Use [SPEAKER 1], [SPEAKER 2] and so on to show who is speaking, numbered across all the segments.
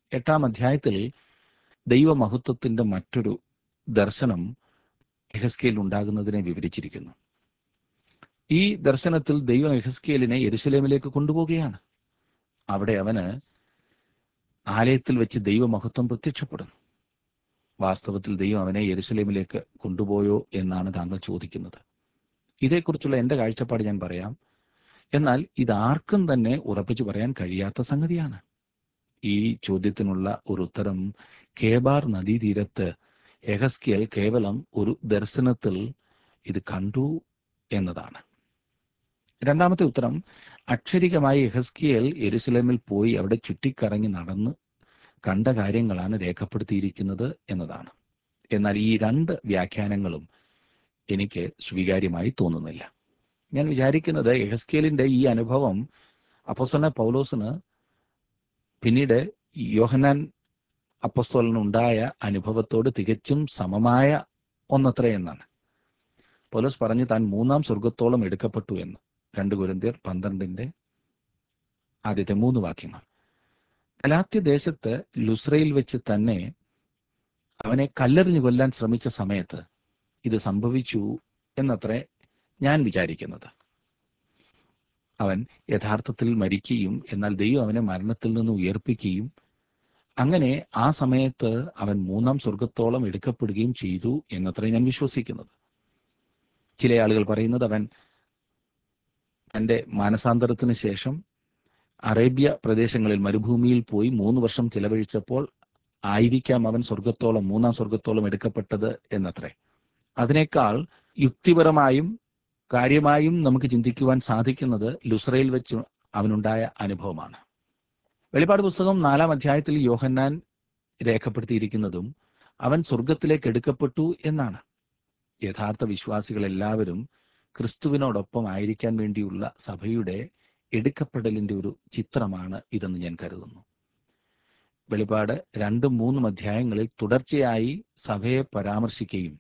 [SPEAKER 1] എട്ടാം അധ്യായത്തിൽ ദൈവമഹത്വത്തിന്റെ മറ്റൊരു ദർശനം എഹസ്കേൽ ഉണ്ടാകുന്നതിനെ വിവരിച്ചിരിക്കുന്നു ഈ ദർശനത്തിൽ ദൈവം എഹസ്കേലിനെ യെരുശലേമിലേക്ക് കൊണ്ടുപോവുകയാണ് അവിടെ അവന് ആലയത്തിൽ വെച്ച് ദൈവമഹത്വം പ്രത്യക്ഷപ്പെടുന്നു വാസ്തവത്തിൽ ദൈവം അവനെ യെരുശലേമിലേക്ക് കൊണ്ടുപോയോ എന്നാണ് താങ്കൾ ചോദിക്കുന്നത് ഇതേക്കുറിച്ചുള്ള എന്റെ കാഴ്ചപ്പാട് ഞാൻ പറയാം എന്നാൽ ഇതാർക്കും തന്നെ ഉറപ്പിച്ചു പറയാൻ കഴിയാത്ത സംഗതിയാണ് ഈ ചോദ്യത്തിനുള്ള ഒരു ഉത്തരം കേബാർ നദീതീരത്ത് എഹസ്കിയൽ കേവലം ഒരു ദർശനത്തിൽ ഇത് കണ്ടു എന്നതാണ് രണ്ടാമത്തെ ഉത്തരം അക്ഷരികമായി എഹസ്കിയൽ എരുസലേമിൽ പോയി അവിടെ ചുറ്റിക്കറങ്ങി നടന്ന് കണ്ട കാര്യങ്ങളാണ് രേഖപ്പെടുത്തിയിരിക്കുന്നത് എന്നതാണ് എന്നാൽ ഈ രണ്ട് വ്യാഖ്യാനങ്ങളും എനിക്ക് സ്വീകാര്യമായി തോന്നുന്നില്ല ഞാൻ വിചാരിക്കുന്നത് എഹസ്കേലിന്റെ ഈ അനുഭവം അപ്പോസ്തലനായ പൗലോസിന് പിന്നീട് യോഹനാൻ അപ്പസ്തോലനുണ്ടായ അനുഭവത്തോട് തികച്ചും സമമായ ഒന്നത്രേ എന്നാണ് പൗലോസ് പറഞ്ഞു താൻ മൂന്നാം സ്വർഗത്തോളം എടുക്കപ്പെട്ടു എന്ന് രണ്ട് കുരന്തിയർ പന്ത്രണ്ടിന്റെ ആദ്യത്തെ മൂന്ന് വാക്യങ്ങൾ കലാത്യ ദേശത്ത് ലുസ്രയിൽ വെച്ച് തന്നെ അവനെ കല്ലെറിഞ്ഞു കൊല്ലാൻ ശ്രമിച്ച സമയത്ത് ഇത് സംഭവിച്ചു എന്നത്രേ ഞാൻ വിചാരിക്കുന്നത് അവൻ യഥാർത്ഥത്തിൽ മരിക്കുകയും എന്നാൽ ദൈവം അവനെ മരണത്തിൽ നിന്ന് ഉയർപ്പിക്കുകയും അങ്ങനെ ആ സമയത്ത് അവൻ മൂന്നാം സ്വർഗത്തോളം എടുക്കപ്പെടുകയും ചെയ്തു എന്നത്രേ ഞാൻ വിശ്വസിക്കുന്നത് ചില ആളുകൾ പറയുന്നത് അവൻ തന്റെ മാനസാന്തരത്തിന് ശേഷം അറേബ്യ പ്രദേശങ്ങളിൽ മരുഭൂമിയിൽ പോയി മൂന്ന് വർഷം ചിലവഴിച്ചപ്പോൾ ആയിരിക്കാം അവൻ സ്വർഗത്തോളം മൂന്നാം സ്വർഗത്തോളം എടുക്കപ്പെട്ടത് എന്നത്രേ അതിനേക്കാൾ യുക്തിപരമായും കാര്യമായും നമുക്ക് ചിന്തിക്കുവാൻ സാധിക്കുന്നത് ലുസ്രയിൽ വെച്ച് അവനുണ്ടായ അനുഭവമാണ് വെളിപ്പാട് പുസ്തകം നാലാം അധ്യായത്തിൽ യോഹന്നാൻ രേഖപ്പെടുത്തിയിരിക്കുന്നതും അവൻ സ്വർഗത്തിലേക്ക് എടുക്കപ്പെട്ടു എന്നാണ് യഥാർത്ഥ വിശ്വാസികൾ എല്ലാവരും ക്രിസ്തുവിനോടൊപ്പം ആയിരിക്കാൻ വേണ്ടിയുള്ള സഭയുടെ എടുക്കപ്പെടലിന്റെ ഒരു ചിത്രമാണ് ഇതെന്ന് ഞാൻ കരുതുന്നു വെളിപാട് രണ്ടും മൂന്നും അധ്യായങ്ങളിൽ തുടർച്ചയായി സഭയെ പരാമർശിക്കുകയും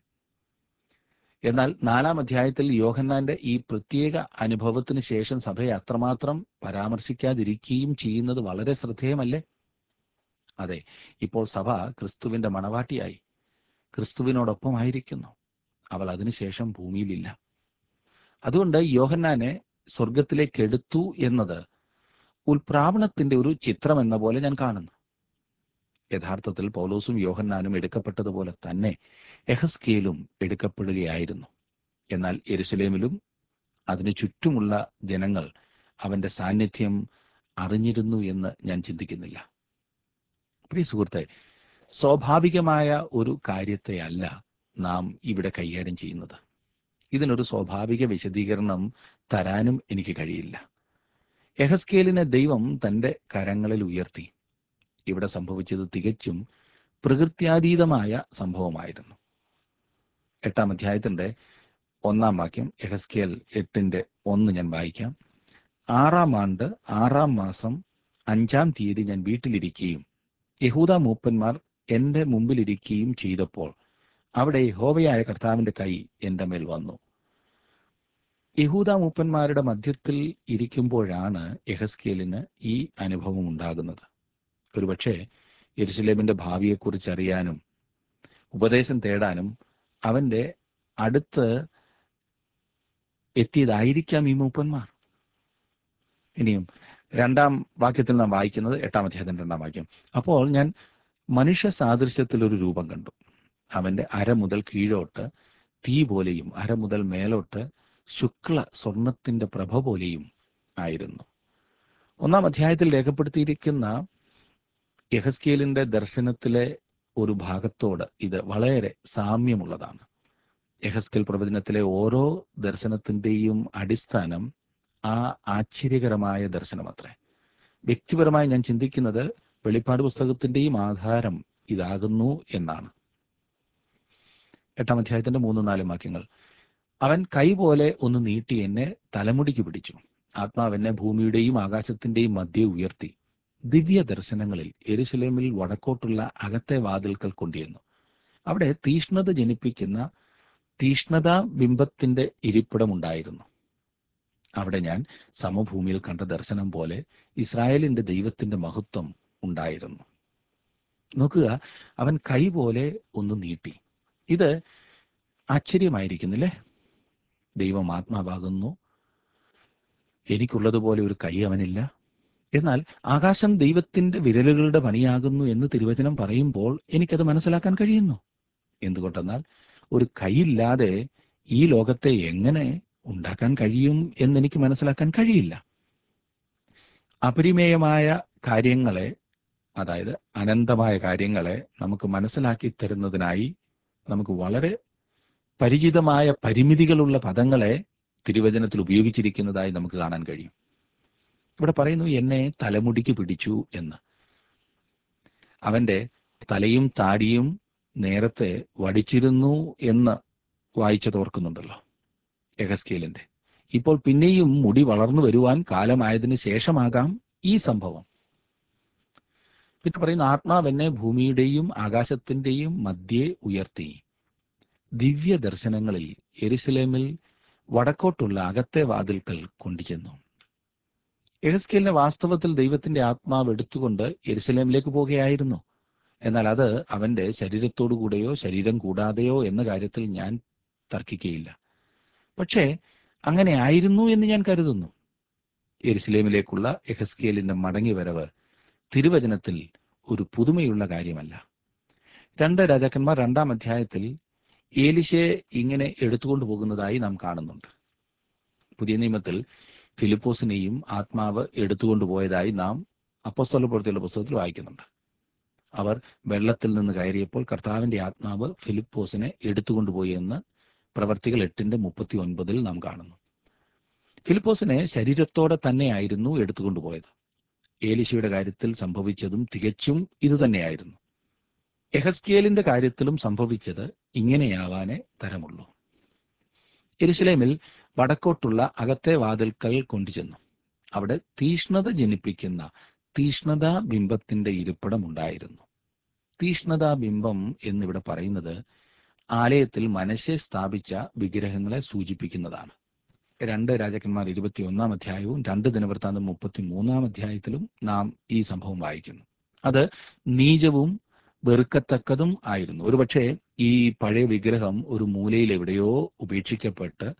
[SPEAKER 1] എന്നാൽ നാലാം അധ്യായത്തിൽ യോഹന്നാന്റെ ഈ പ്രത്യേക അനുഭവത്തിന് ശേഷം സഭയെ അത്രമാത്രം പരാമർശിക്കാതിരിക്കുകയും ചെയ്യുന്നത് വളരെ ശ്രദ്ധേയമല്ലേ അതെ ഇപ്പോൾ സഭ ക്രിസ്തുവിന്റെ മണവാട്ടിയായി ക്രിസ്തുവിനോടൊപ്പമായിരിക്കുന്നു അവൾ അതിനുശേഷം ഭൂമിയിലില്ല അതുകൊണ്ട് യോഹന്നാനെ സ്വർഗത്തിലേക്ക് എടുത്തു എന്നത് ഉൽപ്രാവണത്തിന്റെ ഒരു ചിത്രം എന്ന പോലെ ഞാൻ കാണുന്നു യഥാർത്ഥത്തിൽ പൗലോസും യോഹന്നാനും എടുക്കപ്പെട്ടതുപോലെ തന്നെ എഹസ്കേലും എടുക്കപ്പെടുകയായിരുന്നു എന്നാൽ എരുസലേമിലും അതിനു ചുറ്റുമുള്ള ജനങ്ങൾ അവന്റെ സാന്നിധ്യം അറിഞ്ഞിരുന്നു എന്ന് ഞാൻ ചിന്തിക്കുന്നില്ല പ്രിയ സുഹൃത്തെ സ്വാഭാവികമായ ഒരു കാര്യത്തെയല്ല നാം ഇവിടെ കൈകാര്യം ചെയ്യുന്നത് ഇതിനൊരു സ്വാഭാവിക വിശദീകരണം തരാനും എനിക്ക് കഴിയില്ല എഹസ്കേലിനെ ദൈവം തന്റെ കരങ്ങളിൽ ഉയർത്തി ഇവിടെ സംഭവിച്ചത് തികച്ചും പ്രകൃത്യാതീതമായ സംഭവമായിരുന്നു എട്ടാം അധ്യായത്തിന്റെ ഒന്നാം വാക്യം എഹസ്കേൽ എട്ടിന്റെ ഒന്ന് ഞാൻ വായിക്കാം ആറാം ആണ്ട് ആറാം മാസം അഞ്ചാം തീയതി ഞാൻ വീട്ടിലിരിക്കുകയും യഹൂദ മൂപ്പന്മാർ എന്റെ മുമ്പിലിരിക്കുകയും ചെയ്തപ്പോൾ അവിടെ യഹോവയായ കർത്താവിന്റെ കൈ എന്റെ മേൽ വന്നു യഹൂദ മൂപ്പന്മാരുടെ മധ്യത്തിൽ ഇരിക്കുമ്പോഴാണ് എഹസ്കേലിന് ഈ അനുഭവം ഉണ്ടാകുന്നത് ഒരുപക്ഷെ യെരുസലേമിന്റെ ഭാവിയെക്കുറിച്ച് അറിയാനും ഉപദേശം തേടാനും അവന്റെ അടുത്ത് എത്തിയതായിരിക്കാം ഈ മൂപ്പന്മാർ ഇനിയും രണ്ടാം വാക്യത്തിൽ നാം വായിക്കുന്നത് എട്ടാം അധ്യായത്തിന്റെ രണ്ടാം വാക്യം അപ്പോൾ ഞാൻ മനുഷ്യ സാദൃശ്യത്തിൽ ഒരു രൂപം കണ്ടു അവന്റെ അര മുതൽ കീഴോട്ട് തീ പോലെയും അര മുതൽ മേലോട്ട് ശുക്ല സ്വർണത്തിന്റെ പ്രഭ പോലെയും ആയിരുന്നു ഒന്നാം അധ്യായത്തിൽ രേഖപ്പെടുത്തിയിരിക്കുന്ന യഹസ്കേലിന്റെ ദർശനത്തിലെ ഒരു ഭാഗത്തോട് ഇത് വളരെ സാമ്യമുള്ളതാണ് യഹസ്കേൽ പ്രവചനത്തിലെ ഓരോ ദർശനത്തിന്റെയും അടിസ്ഥാനം ആ ആശ്ചര്യകരമായ ദർശനമത്രേ വ്യക്തിപരമായി ഞാൻ ചിന്തിക്കുന്നത് വെളിപ്പാട് പുസ്തകത്തിന്റെയും ആധാരം ഇതാകുന്നു എന്നാണ് എട്ടാം അധ്യായത്തിന്റെ മൂന്നും നാലും വാക്യങ്ങൾ അവൻ കൈ പോലെ ഒന്ന് നീട്ടി എന്നെ തലമുടിക്ക് പിടിച്ചു ആത്മാവ് എന്നെ ഭൂമിയുടെയും ആകാശത്തിന്റെയും മധ്യ ഉയർത്തി ദിവ്യ ദർശനങ്ങളിൽ എരുസലേമിൽ വടക്കോട്ടുള്ള അകത്തെ വാതിൽക്കൽ കൊണ്ടുവന്നു അവിടെ തീഷ്ണത ജനിപ്പിക്കുന്ന തീഷ്ണതാ ബിംബത്തിന്റെ ഇരിപ്പിടമുണ്ടായിരുന്നു അവിടെ ഞാൻ സമഭൂമിയിൽ കണ്ട ദർശനം പോലെ ഇസ്രായേലിന്റെ ദൈവത്തിന്റെ മഹത്വം ഉണ്ടായിരുന്നു നോക്കുക അവൻ കൈ പോലെ ഒന്ന് നീട്ടി ഇത് ആശ്ചര്യമായിരിക്കുന്നില്ലേ ദൈവം ആത്മാവാകുന്നു എനിക്കുള്ളതുപോലെ ഒരു കൈ അവനില്ല എന്നാൽ ആകാശം ദൈവത്തിന്റെ വിരലുകളുടെ പണിയാകുന്നു എന്ന് തിരുവചനം പറയുമ്പോൾ എനിക്കത് മനസ്സിലാക്കാൻ കഴിയുന്നു എന്തുകൊണ്ടെന്നാൽ ഒരു കൈയില്ലാതെ ഈ ലോകത്തെ എങ്ങനെ ഉണ്ടാക്കാൻ കഴിയും എന്നെനിക്ക് മനസ്സിലാക്കാൻ കഴിയില്ല അപരിമേയമായ കാര്യങ്ങളെ അതായത് അനന്തമായ കാര്യങ്ങളെ നമുക്ക് മനസ്സിലാക്കി തരുന്നതിനായി നമുക്ക് വളരെ പരിചിതമായ പരിമിതികളുള്ള പദങ്ങളെ തിരുവചനത്തിൽ ഉപയോഗിച്ചിരിക്കുന്നതായി നമുക്ക് കാണാൻ കഴിയും ഇവിടെ പറയുന്നു എന്നെ തലമുടിക്ക് പിടിച്ചു എന്ന് അവന്റെ തലയും താടിയും നേരത്തെ വടിച്ചിരുന്നു എന്ന് വായിച്ചത് ഓർക്കുന്നുണ്ടല്ലോ എഹസ്കേലിന്റെ ഇപ്പോൾ പിന്നെയും മുടി വളർന്നു വരുവാൻ കാലമായതിനു ശേഷമാകാം ഈ സംഭവം പിന്നെ പറയുന്നു ആത്മാവ് എന്നെ ഭൂമിയുടെയും ആകാശത്തിന്റെയും മധ്യേ ഉയർത്തി ദിവ്യ ദർശനങ്ങളിൽ എരുസലേമിൽ വടക്കോട്ടുള്ള അകത്തെ വാതിൽക്കൽ കൊണ്ടുചെന്നു എഹസ്കേലിനെ വാസ്തവത്തിൽ ദൈവത്തിന്റെ ആത്മാവ് എടുത്തുകൊണ്ട് എരുസലേമിലേക്ക് പോകുകയായിരുന്നു എന്നാൽ അത് അവന്റെ ശരീരത്തോടുകൂടെയോ ശരീരം കൂടാതെയോ എന്ന കാര്യത്തിൽ ഞാൻ തർക്കിക്കുകയില്ല പക്ഷേ അങ്ങനെ ആയിരുന്നു എന്ന് ഞാൻ കരുതുന്നു എരുസലേമിലേക്കുള്ള എഹസ്കേലിന്റെ മടങ്ങിവരവ് തിരുവചനത്തിൽ ഒരു പുതുമയുള്ള കാര്യമല്ല രണ്ട് രാജാക്കന്മാർ രണ്ടാം അധ്യായത്തിൽ ഏലിശയെ ഇങ്ങനെ എടുത്തുകൊണ്ടു പോകുന്നതായി നാം കാണുന്നുണ്ട് പുതിയ നിയമത്തിൽ ഫിലിപ്പോസിനെയും ആത്മാവ് എടുത്തുകൊണ്ടുപോയതായി നാം അപ്പസ്തല പ്രവൃത്തിയുള്ള പുസ്തകത്തിൽ വായിക്കുന്നുണ്ട് അവർ വെള്ളത്തിൽ നിന്ന് കയറിയപ്പോൾ കർത്താവിന്റെ ആത്മാവ് ഫിലിപ്പോസിനെ എടുത്തുകൊണ്ടുപോയി എന്ന് പ്രവർത്തികൾ എട്ടിന്റെ മുപ്പത്തി ഒൻപതിൽ നാം കാണുന്നു ഫിലിപ്പോസിനെ ശരീരത്തോടെ തന്നെയായിരുന്നു എടുത്തുകൊണ്ടുപോയത് ഏലിശയുടെ കാര്യത്തിൽ സംഭവിച്ചതും തികച്ചും ഇതുതന്നെയായിരുന്നു എഹസ്കേലിന്റെ കാര്യത്തിലും സംഭവിച്ചത് ഇങ്ങനെയാവാനേ തരമുള്ളൂ എരുസലേമിൽ വടക്കോട്ടുള്ള അകത്തെ വാതിൽക്കൽ കൊണ്ടുചെന്നു അവിടെ തീഷ്ണത ജനിപ്പിക്കുന്ന തീഷ്ണതാ ബിംബത്തിന്റെ ഇരിപ്പിടം ഉണ്ടായിരുന്നു തീഷ്ണതാ ബിംബം എന്നിവിടെ പറയുന്നത് ആലയത്തിൽ മനശ്ശെ സ്ഥാപിച്ച വിഗ്രഹങ്ങളെ സൂചിപ്പിക്കുന്നതാണ് രണ്ട് രാജാക്കന്മാർ ഇരുപത്തിയൊന്നാം അധ്യായവും രണ്ട് ദിനവൃത്താന്തം മുപ്പത്തി മൂന്നാം അധ്യായത്തിലും നാം ഈ സംഭവം വായിക്കുന്നു അത് നീചവും വെറുക്കത്തക്കതും ആയിരുന്നു ഒരുപക്ഷെ ഈ പഴയ വിഗ്രഹം ഒരു മൂലയിൽ എവിടെയോ ഉപേക്ഷിക്കപ്പെട്ട്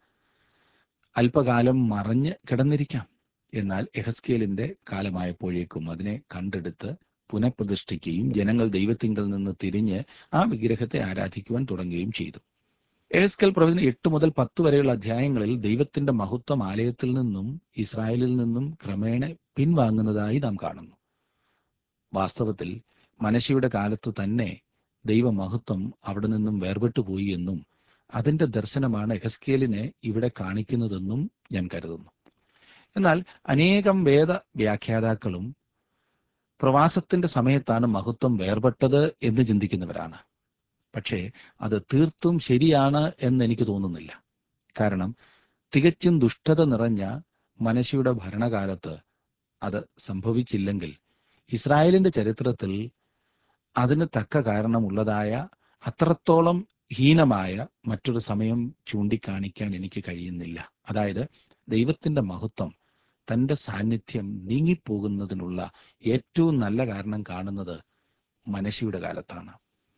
[SPEAKER 1] അല്പകാലം മറഞ്ഞ് കിടന്നിരിക്കാം എന്നാൽ എഹസ്കേലിന്റെ കാലമായപ്പോഴേക്കും അതിനെ കണ്ടെടുത്ത് പുനഃപ്രതിഷ്ഠിക്കുകയും ജനങ്ങൾ ദൈവത്തിങ്കൽ നിന്ന് തിരിഞ്ഞ് ആ വിഗ്രഹത്തെ ആരാധിക്കുവാൻ തുടങ്ങുകയും ചെയ്തു എഹസ്കൽ പ്രവചനം എട്ട് മുതൽ പത്ത് വരെയുള്ള അധ്യായങ്ങളിൽ ദൈവത്തിന്റെ മഹത്വം ആലയത്തിൽ നിന്നും ഇസ്രായേലിൽ നിന്നും ക്രമേണ പിൻവാങ്ങുന്നതായി നാം കാണുന്നു വാസ്തവത്തിൽ മനശിയുടെ കാലത്ത് തന്നെ ദൈവമഹത്വം അവിടെ നിന്നും വേർപെട്ടു പോയി എന്നും അതിന്റെ ദർശനമാണ് എഹസ്കേലിനെ ഇവിടെ കാണിക്കുന്നതെന്നും ഞാൻ കരുതുന്നു എന്നാൽ അനേകം വേദ വ്യാഖ്യാതാക്കളും പ്രവാസത്തിന്റെ സമയത്താണ് മഹത്വം വേർപെട്ടത് എന്ന് ചിന്തിക്കുന്നവരാണ് പക്ഷേ അത് തീർത്തും ശരിയാണ് എന്ന് എനിക്ക് തോന്നുന്നില്ല കാരണം തികച്ചും ദുഷ്ടത നിറഞ്ഞ മനശിയുടെ ഭരണകാലത്ത് അത് സംഭവിച്ചില്ലെങ്കിൽ ഇസ്രായേലിന്റെ ചരിത്രത്തിൽ അതിന് തക്ക കാരണമുള്ളതായ അത്രത്തോളം ഹീനമായ മറ്റൊരു സമയം ചൂണ്ടിക്കാണിക്കാൻ എനിക്ക് കഴിയുന്നില്ല അതായത് ദൈവത്തിന്റെ മഹത്വം തന്റെ സാന്നിധ്യം നീങ്ങിപ്പോകുന്നതിനുള്ള ഏറ്റവും നല്ല കാരണം കാണുന്നത് മനശിയുടെ കാലത്താണ്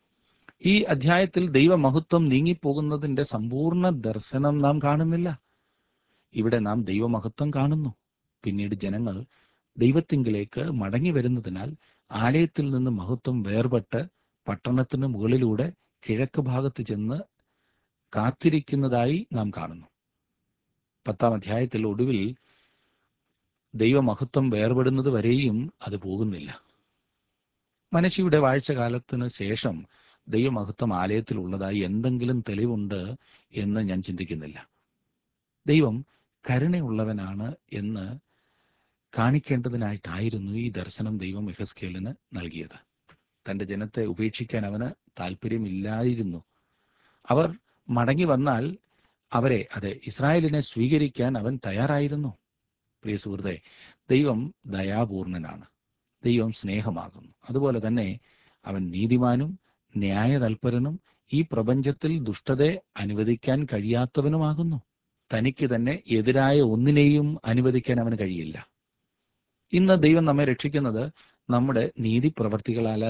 [SPEAKER 1] ഈ അധ്യായത്തിൽ ദൈവമഹത്വം നീങ്ങിപ്പോകുന്നതിന്റെ സമ്പൂർണ്ണ ദർശനം നാം കാണുന്നില്ല ഇവിടെ നാം ദൈവമഹത്വം കാണുന്നു പിന്നീട് ജനങ്ങൾ ദൈവത്തിങ്കിലേക്ക് മടങ്ങി വരുന്നതിനാൽ ആലയത്തിൽ നിന്ന് മഹത്വം വേർപെട്ട് പട്ടണത്തിന് മുകളിലൂടെ കിഴക്ക് ഭാഗത്ത് ചെന്ന് കാത്തിരിക്കുന്നതായി നാം കാണുന്നു പത്താം അധ്യായത്തിൽ ഒടുവിൽ ദൈവമഹത്വം വേർപെടുന്നത് വരെയും അത് പോകുന്നില്ല മനശിയുടെ വാഴ്ചകാലത്തിന് ശേഷം ദൈവമഹത്വം ആലയത്തിൽ ഉള്ളതായി എന്തെങ്കിലും തെളിവുണ്ട് എന്ന് ഞാൻ ചിന്തിക്കുന്നില്ല ദൈവം കരുണയുള്ളവനാണ് എന്ന് കാണിക്കേണ്ടതിനായിട്ടായിരുന്നു ഈ ദർശനം ദൈവം എഹസ്കേലിന് നൽകിയത് തന്റെ ജനത്തെ ഉപേക്ഷിക്കാൻ അവന് താല്പര്യമില്ലായിരുന്നു അവർ മടങ്ങി വന്നാൽ അവരെ അതെ ഇസ്രായേലിനെ സ്വീകരിക്കാൻ അവൻ തയ്യാറായിരുന്നു പ്രിയ സുഹൃത്തെ ദൈവം ദയാപൂർണനാണ് ദൈവം സ്നേഹമാകുന്നു അതുപോലെ തന്നെ അവൻ നീതിമാനും ന്യായതൽപരനും ഈ പ്രപഞ്ചത്തിൽ ദുഷ്ടതയെ അനുവദിക്കാൻ കഴിയാത്തവനുമാകുന്നു തനിക്ക് തന്നെ എതിരായ ഒന്നിനെയും അനുവദിക്കാൻ അവന് കഴിയില്ല ഇന്ന് ദൈവം നമ്മെ രക്ഷിക്കുന്നത് നമ്മുടെ നീതി പ്രവർത്തികളാലോ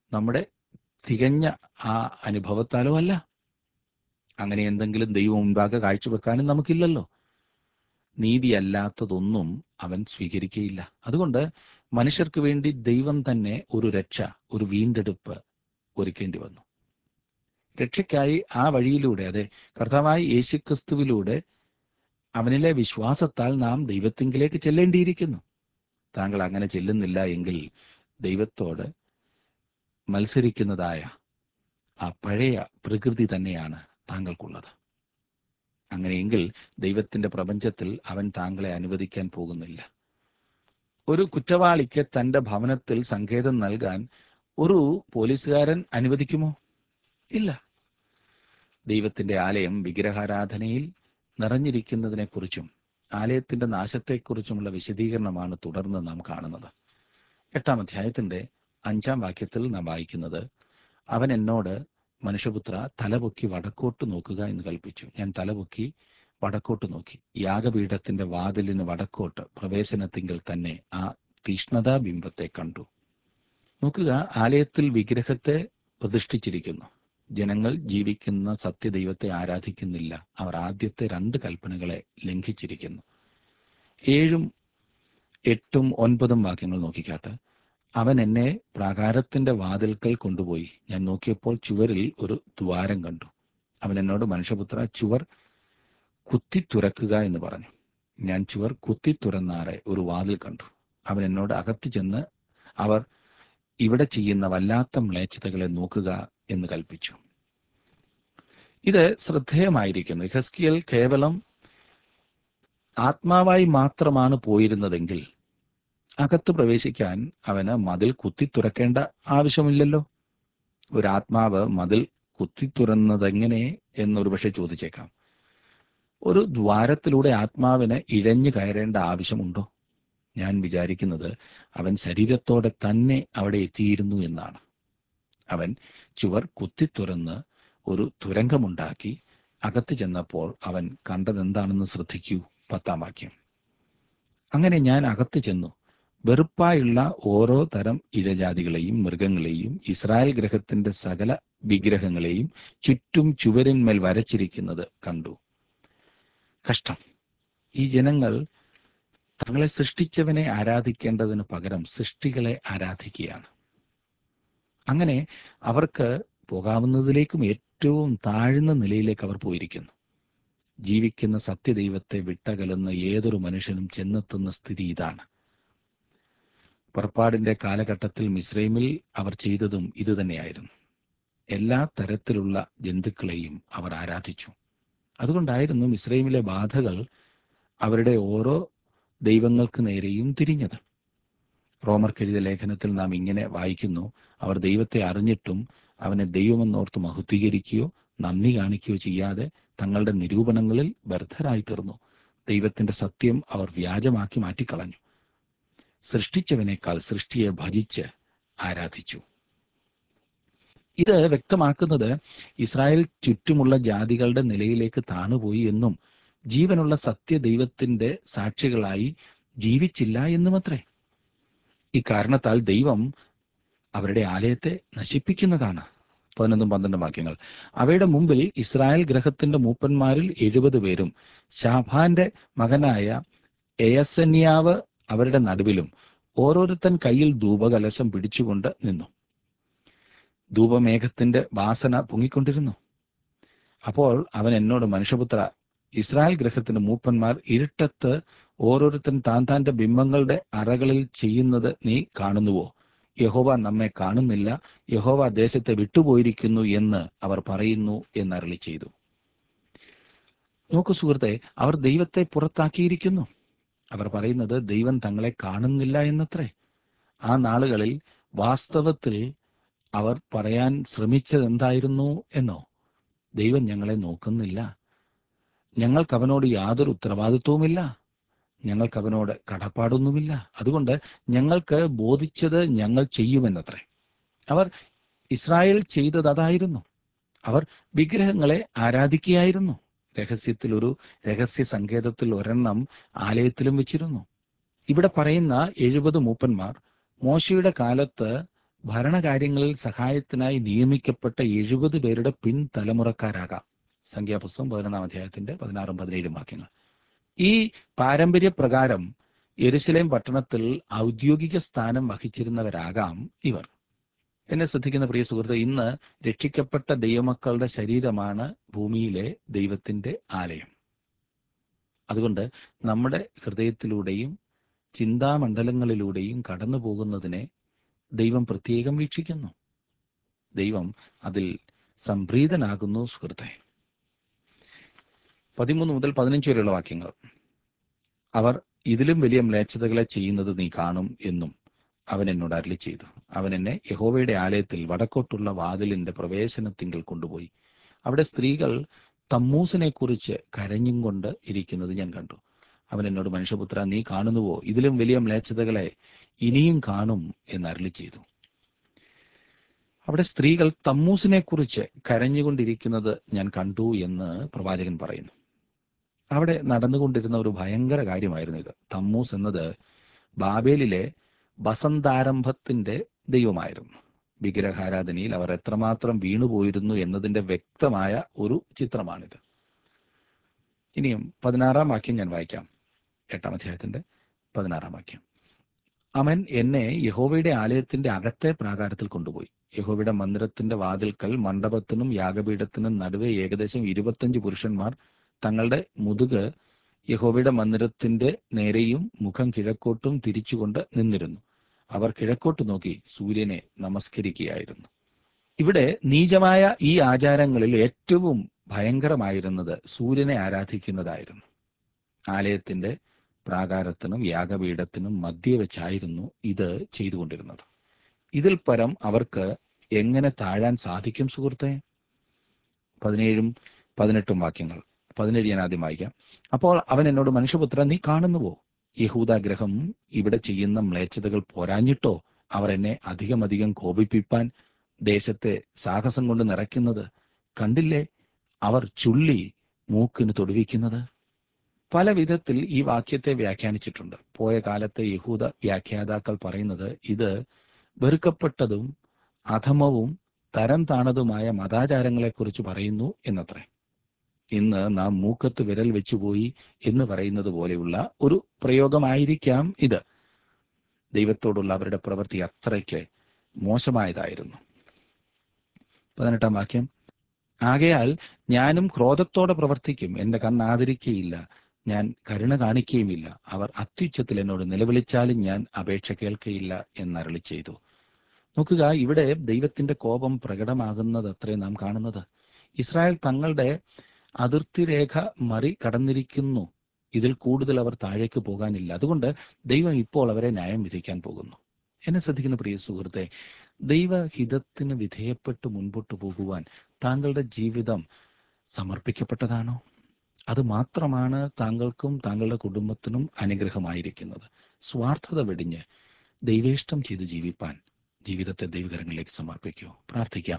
[SPEAKER 1] നമ്മുടെ തികഞ്ഞ ആ അനുഭവത്താലോ അല്ല അങ്ങനെ എന്തെങ്കിലും ദൈവം മുൻപാകെ കാഴ്ചവെക്കാനും നമുക്കില്ലല്ലോ നീതിയല്ലാത്തതൊന്നും അവൻ സ്വീകരിക്കുകയില്ല അതുകൊണ്ട് മനുഷ്യർക്ക് വേണ്ടി ദൈവം തന്നെ ഒരു രക്ഷ ഒരു വീണ്ടെടുപ്പ് ഒരുക്കേണ്ടി വന്നു രക്ഷയ്ക്കായി ആ വഴിയിലൂടെ അതെ കർത്താവായ യേശുക്രിസ്തുവിലൂടെ അവനിലെ വിശ്വാസത്താൽ നാം ദൈവത്തിങ്കിലേക്ക് ചെല്ലേണ്ടിയിരിക്കുന്നു താങ്കൾ അങ്ങനെ ചെല്ലുന്നില്ല എങ്കിൽ ദൈവത്തോട് മത്സരിക്കുന്നതായ ആ പഴയ പ്രകൃതി തന്നെയാണ് താങ്കൾക്കുള്ളത് അങ്ങനെയെങ്കിൽ ദൈവത്തിന്റെ പ്രപഞ്ചത്തിൽ അവൻ താങ്കളെ അനുവദിക്കാൻ പോകുന്നില്ല ഒരു കുറ്റവാളിക്ക് തന്റെ ഭവനത്തിൽ സങ്കേതം നൽകാൻ ഒരു പോലീസുകാരൻ അനുവദിക്കുമോ ഇല്ല ദൈവത്തിന്റെ ആലയം വിഗ്രഹാരാധനയിൽ നിറഞ്ഞിരിക്കുന്നതിനെക്കുറിച്ചും ആലയത്തിന്റെ നാശത്തെക്കുറിച്ചുമുള്ള വിശദീകരണമാണ് തുടർന്ന് നാം കാണുന്നത് എട്ടാം അധ്യായത്തിന്റെ അഞ്ചാം വാക്യത്തിൽ നാം വായിക്കുന്നത് അവൻ എന്നോട് മനുഷ്യപുത്ര തലപൊക്കി വടക്കോട്ട് നോക്കുക എന്ന് കൽപ്പിച്ചു ഞാൻ തലപൊക്കി വടക്കോട്ട് നോക്കി യാഗപീഠത്തിന്റെ വാതിലിന് വടക്കോട്ട് പ്രവേശനത്തിങ്കിൽ തന്നെ ആ തീഷ്ണതാ ബിംബത്തെ കണ്ടു നോക്കുക ആലയത്തിൽ വിഗ്രഹത്തെ പ്രതിഷ്ഠിച്ചിരിക്കുന്നു ജനങ്ങൾ ജീവിക്കുന്ന സത്യദൈവത്തെ ആരാധിക്കുന്നില്ല അവർ ആദ്യത്തെ രണ്ട് കൽപ്പനകളെ ലംഘിച്ചിരിക്കുന്നു ഏഴും എട്ടും ഒൻപതും വാക്യങ്ങൾ നോക്കിക്കാട്ട് അവൻ എന്നെ പ്രാകാരത്തിന്റെ വാതിൽക്കൽ കൊണ്ടുപോയി ഞാൻ നോക്കിയപ്പോൾ ചുവരിൽ ഒരു ദ്വാരം കണ്ടു അവൻ എന്നോട് മനുഷ്യപുത്ര ചുവർ കുത്തി തുറക്കുക എന്ന് പറഞ്ഞു ഞാൻ ചുവർ കുത്തി തുറന്നാറെ ഒരു വാതിൽ കണ്ടു അവൻ എന്നോട് അകത്ത് ചെന്ന് അവർ ഇവിടെ ചെയ്യുന്ന വല്ലാത്ത മ്ലേച്ഛതകളെ നോക്കുക എന്ന് കൽപ്പിച്ചു ഇത് ശ്രദ്ധേയമായിരിക്കുന്നു ഇഹസ്കിയൽ കേവലം ആത്മാവായി മാത്രമാണ് പോയിരുന്നതെങ്കിൽ അകത്ത് പ്രവേശിക്കാൻ അവന് മതിൽ കുത്തി തുറക്കേണ്ട ആവശ്യമില്ലല്ലോ ഒരു ആത്മാവ് മതിൽ കുത്തി തുറന്നതെങ്ങനെ എന്നൊരു പക്ഷെ ചോദിച്ചേക്കാം ഒരു ദ്വാരത്തിലൂടെ ആത്മാവിന് ഇഴഞ്ഞു കയറേണ്ട ആവശ്യമുണ്ടോ ഞാൻ വിചാരിക്കുന്നത് അവൻ ശരീരത്തോടെ തന്നെ അവിടെ എത്തിയിരുന്നു എന്നാണ് അവൻ ചുവർ കുത്തി തുറന്ന് ഒരു തുരങ്കമുണ്ടാക്കി അകത്ത് ചെന്നപ്പോൾ അവൻ കണ്ടതെന്താണെന്ന് ശ്രദ്ധിക്കൂ പത്താം വാക്യം അങ്ങനെ ഞാൻ അകത്ത് ചെന്നു വെറുപ്പായുള്ള ഓരോ തരം ഇഴജാതികളെയും മൃഗങ്ങളെയും ഇസ്രായേൽ ഗ്രഹത്തിന്റെ സകല വിഗ്രഹങ്ങളെയും ചുറ്റും ചുവരിന്മേൽ വരച്ചിരിക്കുന്നത് കണ്ടു കഷ്ടം ഈ ജനങ്ങൾ തങ്ങളെ സൃഷ്ടിച്ചവനെ ആരാധിക്കേണ്ടതിന് പകരം സൃഷ്ടികളെ ആരാധിക്കുകയാണ് അങ്ങനെ അവർക്ക് പോകാവുന്നതിലേക്കും ഏറ്റവും താഴ്ന്ന നിലയിലേക്ക് അവർ പോയിരിക്കുന്നു ജീവിക്കുന്ന സത്യദൈവത്തെ വിട്ടകലുന്ന ഏതൊരു മനുഷ്യനും ചെന്നെത്തുന്ന സ്ഥിതി ഇതാണ് പുറപ്പാടിന്റെ കാലഘട്ടത്തിൽ മിസ്രൈമിൽ അവർ ചെയ്തതും ഇതുതന്നെയായിരുന്നു എല്ലാ തരത്തിലുള്ള ജന്തുക്കളെയും അവർ ആരാധിച്ചു അതുകൊണ്ടായിരുന്നു മിസ്രൈമിലെ ബാധകൾ അവരുടെ ഓരോ ദൈവങ്ങൾക്ക് നേരെയും തിരിഞ്ഞത് റോമർക്കെഴുതിയ ലേഖനത്തിൽ നാം ഇങ്ങനെ വായിക്കുന്നു അവർ ദൈവത്തെ അറിഞ്ഞിട്ടും അവനെ ദൈവമെന്നോർത്ത് മഹത്വീകരിക്കുകയോ നന്ദി കാണിക്കുകയോ ചെയ്യാതെ തങ്ങളുടെ നിരൂപണങ്ങളിൽ വ്യർത്ഥരായി തീർന്നു ദൈവത്തിന്റെ സത്യം അവർ വ്യാജമാക്കി മാറ്റിക്കളഞ്ഞു സൃഷ്ടിച്ചവനേക്കാൾ സൃഷ്ടിയെ ഭജിച്ച് ആരാധിച്ചു ഇത് വ്യക്തമാക്കുന്നത് ഇസ്രായേൽ ചുറ്റുമുള്ള ജാതികളുടെ നിലയിലേക്ക് താണുപോയി എന്നും ജീവനുള്ള സത്യദൈവത്തിന്റെ സാക്ഷികളായി ജീവിച്ചില്ല എന്നുമത്രേ ഇക്കാരണത്താൽ ദൈവം അവരുടെ ആലയത്തെ നശിപ്പിക്കുന്നതാണ് പതിനൊന്നും പന്ത്രണ്ടും വാക്യങ്ങൾ അവയുടെ മുമ്പിൽ ഇസ്രായേൽ ഗ്രഹത്തിന്റെ മൂപ്പന്മാരിൽ എഴുപത് പേരും ഷാഫാന്റെ മകനായ എയസന്യാവ് അവരുടെ നടുവിലും ഓരോരുത്തൻ കയ്യിൽ ധൂപകലശം പിടിച്ചുകൊണ്ട് നിന്നു ധൂപമേഘത്തിന്റെ വാസന പൊങ്ങിക്കൊണ്ടിരുന്നു അപ്പോൾ അവൻ എന്നോട് മനുഷ്യപുത്ര ഇസ്രായേൽ ഗ്രഹത്തിന്റെ മൂപ്പന്മാർ ഇരുട്ടത്ത് ഓരോരുത്തൻ താൻ താന്റെ ബിംബങ്ങളുടെ അറകളിൽ ചെയ്യുന്നത് നീ കാണുന്നുവോ യഹോവ നമ്മെ കാണുന്നില്ല യഹോവ ദേശത്തെ വിട്ടുപോയിരിക്കുന്നു എന്ന് അവർ പറയുന്നു എന്നരളി ചെയ്തു നോക്കൂ സുഹൃത്തെ അവർ ദൈവത്തെ പുറത്താക്കിയിരിക്കുന്നു അവർ പറയുന്നത് ദൈവം തങ്ങളെ കാണുന്നില്ല എന്നത്രേ ആ നാളുകളിൽ വാസ്തവത്തിൽ അവർ പറയാൻ ശ്രമിച്ചത് എന്തായിരുന്നു എന്നോ ദൈവം ഞങ്ങളെ നോക്കുന്നില്ല ഞങ്ങൾക്ക് അവനോട് യാതൊരു ഉത്തരവാദിത്വവുമില്ല ഞങ്ങൾക്ക് അവനോട് കടപ്പാടൊന്നുമില്ല അതുകൊണ്ട് ഞങ്ങൾക്ക് ബോധിച്ചത് ഞങ്ങൾ ചെയ്യുമെന്നത്രേ അവർ ഇസ്രായേൽ ചെയ്തത് അതായിരുന്നു അവർ വിഗ്രഹങ്ങളെ ആരാധിക്കുകയായിരുന്നു രഹസ്യത്തിൽ ഒരു രഹസ്യ സങ്കേതത്തിൽ ഒരെണ്ണം ആലയത്തിലും വെച്ചിരുന്നു ഇവിടെ പറയുന്ന എഴുപത് മൂപ്പന്മാർ മോശയുടെ കാലത്ത് ഭരണകാര്യങ്ങളിൽ സഹായത്തിനായി നിയമിക്കപ്പെട്ട എഴുപത് പേരുടെ പിൻതലമുറക്കാരാകാം സംഖ്യാപുസ്തകം പതിനൊന്നാം അധ്യായത്തിന്റെ പതിനാറും പതിനേഴും വാക്യങ്ങൾ ഈ പാരമ്പര്യപ്രകാരം യെരുശലേം പട്ടണത്തിൽ ഔദ്യോഗിക സ്ഥാനം വഹിച്ചിരുന്നവരാകാം ഇവർ എന്നെ ശ്രദ്ധിക്കുന്ന പ്രിയ സുഹൃത്ത് ഇന്ന് രക്ഷിക്കപ്പെട്ട ദൈവമക്കളുടെ ശരീരമാണ് ഭൂമിയിലെ ദൈവത്തിന്റെ ആലയം അതുകൊണ്ട് നമ്മുടെ ഹൃദയത്തിലൂടെയും ചിന്താമണ്ഡലങ്ങളിലൂടെയും കടന്നു പോകുന്നതിനെ ദൈവം പ്രത്യേകം വീക്ഷിക്കുന്നു ദൈവം അതിൽ സംപ്രീതനാകുന്നു സുഹൃത്തെ പതിമൂന്ന് മുതൽ പതിനഞ്ച് വരെയുള്ള വാക്യങ്ങൾ അവർ ഇതിലും വലിയ മ്ലേച്ഛതകളെ ചെയ്യുന്നത് നീ കാണും എന്നും അവൻ എന്നോട് അരളി ചെയ്തു അവൻ എന്നെ യഹോവയുടെ ആലയത്തിൽ വടക്കോട്ടുള്ള വാതിലിന്റെ പ്രവേശനത്തിങ്കിൽ കൊണ്ടുപോയി അവിടെ സ്ത്രീകൾ തമ്മൂസിനെ കുറിച്ച് കരഞ്ഞും കൊണ്ട് ഇരിക്കുന്നത് ഞാൻ കണ്ടു അവൻ എന്നോട് മനുഷ്യപുത്ര നീ കാണുന്നുവോ ഇതിലും വലിയ മ്ലേച്ഛതകളെ ഇനിയും കാണും എന്ന് അരളി ചെയ്തു അവിടെ സ്ത്രീകൾ തമ്മൂസിനെ കുറിച്ച് കരഞ്ഞുകൊണ്ടിരിക്കുന്നത് ഞാൻ കണ്ടു എന്ന് പ്രവാചകൻ പറയുന്നു അവിടെ നടന്നുകൊണ്ടിരുന്ന ഒരു ഭയങ്കര കാര്യമായിരുന്നു ഇത് തമ്മൂസ് എന്നത് ബാബേലിലെ വസന്താരംഭത്തിന്റെ ദൈവമായിരുന്നു വിഗ്രഹാരാധനയിൽ അവർ എത്രമാത്രം വീണുപോയിരുന്നു എന്നതിന്റെ വ്യക്തമായ ഒരു ചിത്രമാണിത് ഇനിയും പതിനാറാം വാക്യം ഞാൻ വായിക്കാം എട്ടാം അധ്യായത്തിന്റെ പതിനാറാം വാക്യം അവൻ എന്നെ യഹോവയുടെ ആലയത്തിന്റെ അകത്തെ പ്രാകാരത്തിൽ കൊണ്ടുപോയി യഹോവയുടെ മന്ദിരത്തിന്റെ വാതിൽക്കൽ മണ്ഡപത്തിനും യാഗപീഠത്തിനും നടുവെ ഏകദേശം ഇരുപത്തഞ്ച് പുരുഷന്മാർ തങ്ങളുടെ മുതുക് യഹോവയുടെ മന്ദിരത്തിന്റെ നേരെയും മുഖം കിഴക്കോട്ടും തിരിച്ചുകൊണ്ട് നിന്നിരുന്നു അവർ കിഴക്കോട്ട് നോക്കി സൂര്യനെ നമസ്കരിക്കുകയായിരുന്നു ഇവിടെ നീചമായ ഈ ആചാരങ്ങളിൽ ഏറ്റവും ഭയങ്കരമായിരുന്നത് സൂര്യനെ ആരാധിക്കുന്നതായിരുന്നു ആലയത്തിന്റെ പ്രാകാരത്തിനും യാഗപീഠത്തിനും മധ്യ വെച്ചായിരുന്നു ഇത് ചെയ്തുകൊണ്ടിരുന്നത് ഇതിൽ പരം അവർക്ക് എങ്ങനെ താഴാൻ സാധിക്കും സുഹൃത്തെ പതിനേഴും പതിനെട്ടും വാക്യങ്ങൾ പതിനേഴ് ഞാൻ ആദ്യം വായിക്കാം അപ്പോൾ അവൻ എന്നോട് മനുഷ്യപുത്ര നീ കാണുന്നുവോ യഹൂദാഗ്രഹം ഇവിടെ ചെയ്യുന്ന മ്ലേച്ഛതകൾ പോരാഞ്ഞിട്ടോ അവർ എന്നെ അധികമധികം കോപിപ്പിപ്പാൻ ദേശത്തെ സാഹസം കൊണ്ട് നിറയ്ക്കുന്നത് കണ്ടില്ലേ അവർ ചുള്ളി മൂക്കിന് തൊടുവിക്കുന്നത് പല വിധത്തിൽ ഈ വാക്യത്തെ വ്യാഖ്യാനിച്ചിട്ടുണ്ട് പോയ കാലത്തെ യഹൂദ വ്യാഖ്യാതാക്കൾ പറയുന്നത് ഇത് വെറുക്കപ്പെട്ടതും അധമവും തരം താണതുമായ മതാചാരങ്ങളെക്കുറിച്ച് പറയുന്നു എന്നത്രേ ഇന്ന് നാം മൂക്കത്ത് വിരൽ വെച്ചുപോയി എന്ന് പറയുന്നത് പോലെയുള്ള ഒരു പ്രയോഗമായിരിക്കാം ഇത് ദൈവത്തോടുള്ള അവരുടെ പ്രവൃത്തി അത്രയ്ക്ക് മോശമായതായിരുന്നു പതിനെട്ടാം വാക്യം ആകയാൽ ഞാനും ക്രോധത്തോടെ പ്രവർത്തിക്കും എന്റെ കണ്ണാദരിക്കയില്ല ഞാൻ കരുണ കാണിക്കുകയുമില്ല അവർ അത്യുച്ചത്തിൽ എന്നോട് നിലവിളിച്ചാലും ഞാൻ അപേക്ഷ കേൾക്കയില്ല എന്നരളി ചെയ്തു നോക്കുക ഇവിടെ ദൈവത്തിന്റെ കോപം പ്രകടമാകുന്നത് അത്രേ നാം കാണുന്നത് ഇസ്രായേൽ തങ്ങളുടെ അതിർത്തി രേഖ മറി കടന്നിരിക്കുന്നു ഇതിൽ കൂടുതൽ അവർ താഴേക്ക് പോകാനില്ല അതുകൊണ്ട് ദൈവം ഇപ്പോൾ അവരെ ന്യായം വിധിക്കാൻ പോകുന്നു എന്നെ ശ്രദ്ധിക്കുന്ന പ്രിയ സുഹൃത്തെ ദൈവഹിതത്തിന് വിധേയപ്പെട്ട് മുൻപോട്ട് പോകുവാൻ താങ്കളുടെ ജീവിതം സമർപ്പിക്കപ്പെട്ടതാണോ അത് മാത്രമാണ് താങ്കൾക്കും താങ്കളുടെ കുടുംബത്തിനും അനുഗ്രഹമായിരിക്കുന്നത് സ്വാർത്ഥത വെടിഞ്ഞ് ദൈവേഷ്ടം ചെയ്ത് ജീവിപ്പാൻ ജീവിതത്തെ ദൈവകരങ്ങളിലേക്ക് സമർപ്പിക്കൂ പ്രാർത്ഥിക്കാം